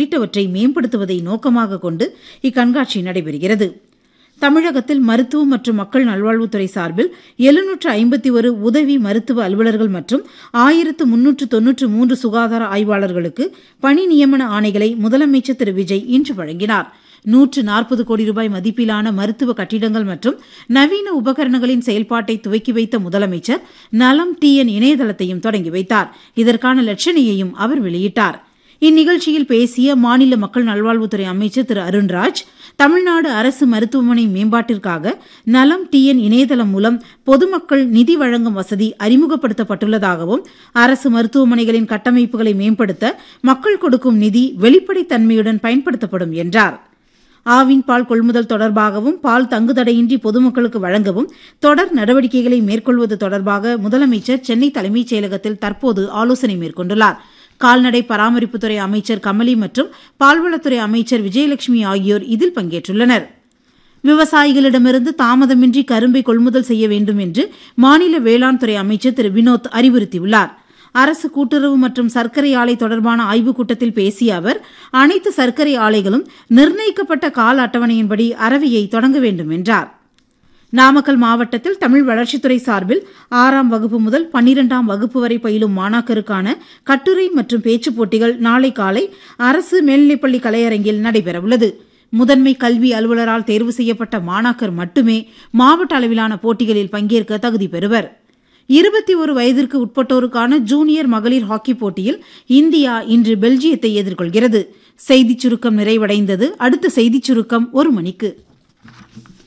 உள்ளிட்டவற்றை மேம்படுத்துவதை நோக்கமாக கொண்டு இக்கண்காட்சி நடைபெறுகிறது தமிழகத்தில் மருத்துவம் மற்றும் மக்கள் நல்வாழ்வுத்துறை சார்பில் எழுநூற்று ஐம்பத்தி ஒரு உதவி மருத்துவ அலுவலர்கள் மற்றும் ஆயிரத்து முன்னூற்று தொன்னூற்று மூன்று சுகாதார ஆய்வாளர்களுக்கு பணி நியமன ஆணைகளை முதலமைச்சர் திரு விஜய் இன்று வழங்கினார் நூற்று நாற்பது கோடி ரூபாய் மதிப்பிலான மருத்துவ கட்டிடங்கள் மற்றும் நவீன உபகரணங்களின் செயல்பாட்டை துவக்கி வைத்த முதலமைச்சர் நலம் டிஎன் இணையதளத்தையும் தொடங்கி வைத்தார் இதற்கான லட்சணையையும் அவர் வெளியிட்டார் இந்நிகழ்ச்சியில் பேசிய மாநில மக்கள் நல்வாழ்வுத்துறை அமைச்சர் திரு அருண்ராஜ் தமிழ்நாடு அரசு மருத்துவமனை மேம்பாட்டிற்காக நலம் டிஎன் இணையதளம் மூலம் பொதுமக்கள் நிதி வழங்கும் வசதி அறிமுகப்படுத்தப்பட்டுள்ளதாகவும் அரசு மருத்துவமனைகளின் கட்டமைப்புகளை மேம்படுத்த மக்கள் கொடுக்கும் நிதி வெளிப்படைத்தன்மையுடன் பயன்படுத்தப்படும் என்றார் ஆவின் பால் கொள்முதல் தொடர்பாகவும் பால் தங்குதடையின்றி பொதுமக்களுக்கு வழங்கவும் தொடர் நடவடிக்கைகளை மேற்கொள்வது தொடர்பாக முதலமைச்சர் சென்னை தலைமைச் செயலகத்தில் தற்போது ஆலோசனை மேற்கொண்டுள்ளார் கால்நடை பராமரிப்புத்துறை அமைச்சர் கமலி மற்றும் பால்வளத்துறை அமைச்சர் விஜயலட்சுமி ஆகியோர் இதில் பங்கேற்றுள்ளனர் விவசாயிகளிடமிருந்து தாமதமின்றி கரும்பை கொள்முதல் செய்ய வேண்டும் என்று மாநில வேளாண் துறை அமைச்சர் திரு வினோத் அறிவுறுத்தியுள்ளார் அரசு கூட்டுறவு மற்றும் சர்க்கரை ஆலை தொடர்பான ஆய்வுக் கூட்டத்தில் பேசிய அவர் அனைத்து சர்க்கரை ஆலைகளும் நிர்ணயிக்கப்பட்ட கால அட்டவணையின்படி அறவையை தொடங்க வேண்டும் என்றார் நாமக்கல் மாவட்டத்தில் தமிழ் வளர்ச்சித்துறை சார்பில் ஆறாம் வகுப்பு முதல் பன்னிரெண்டாம் வகுப்பு வரை பயிலும் மாணாக்கருக்கான கட்டுரை மற்றும் பேச்சுப் போட்டிகள் நாளை காலை அரசு மேல்நிலைப்பள்ளி கலையரங்கில் நடைபெறவுள்ளது முதன்மை கல்வி அலுவலரால் தேர்வு செய்யப்பட்ட மாணாக்கர் மட்டுமே மாவட்ட அளவிலான போட்டிகளில் பங்கேற்க தகுதி பெறுவர் இருபத்தி ஒரு வயதிற்கு உட்பட்டோருக்கான ஜூனியர் மகளிர் ஹாக்கி போட்டியில் இந்தியா இன்று பெல்ஜியத்தை எதிர்கொள்கிறது செய்திச் சுருக்கம் நிறைவடைந்தது அடுத்த செய்திச் சுருக்கம் ஒரு மணிக்கு